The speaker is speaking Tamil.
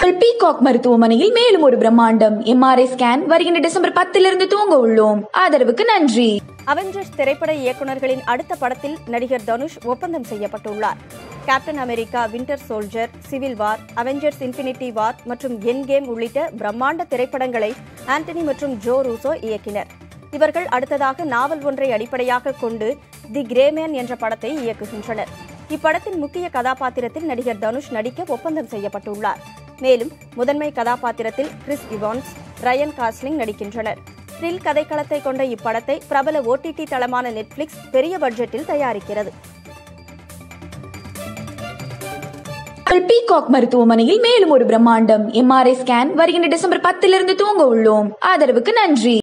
பீகாக் மருத்துவமனையில் மேலும் ஒரு பிரம்மாண்டம் எம்ஆர்ஐ ஸ்கேன் வருகின்ற டிசம்பர் பத்திலிருந்து துவங்க உள்ளோம் ஆதரவுக்கு நன்றி அவெஞ்சர்ஸ் திரைப்பட இயக்குனர்களின் அடுத்த படத்தில் நடிகர் தனுஷ் ஒப்பந்தம் செய்யப்பட்டுள்ளார் Captain America Winter Soldier Civil War Avengers Infinity War மற்றும் என் கேம் உள்ளிட்ட பிரம்மாண்ட திரைப்படங்களை ஆண்டனி மற்றும் ஜோ ரூசோ இயக்கினர் இவர்கள் அடுத்ததாக நாவல் ஒன்றை அடிப்படையாக கொண்டு தி கிரேமேன் என்ற படத்தை இயக்குகின்றனர் இப்படத்தின் முக்கிய கதாபாத்திரத்தில் நடிகர் தனுஷ் நடிக்க ஒப்பந்தம் செய்யப்பட்டுள்ளார் மேலும் முதன்மை கதாபாத்திரத்தில் கிறிஸ் இவான்ஸ் ரயன் காஸ்லிங் நடிக்கின்றனர் த்ரில் கதைக்களத்தை கொண்ட இப்படத்தை பிரபல ஓடிடி தளமான நெட்ஃபிளிக்ஸ் பெரிய பட்ஜெட்டில் தயாரிக்கிறது பீகாக் மருத்துவமனையில் மேலும் ஒரு பிரம்மாண்டம் எம்ஆர்ஐ ஸ்கேன் வருகின்ற டிசம்பர் பத்திலிருந்து துவங்க உள்ளோம் ஆதரவுக்கு நன்றி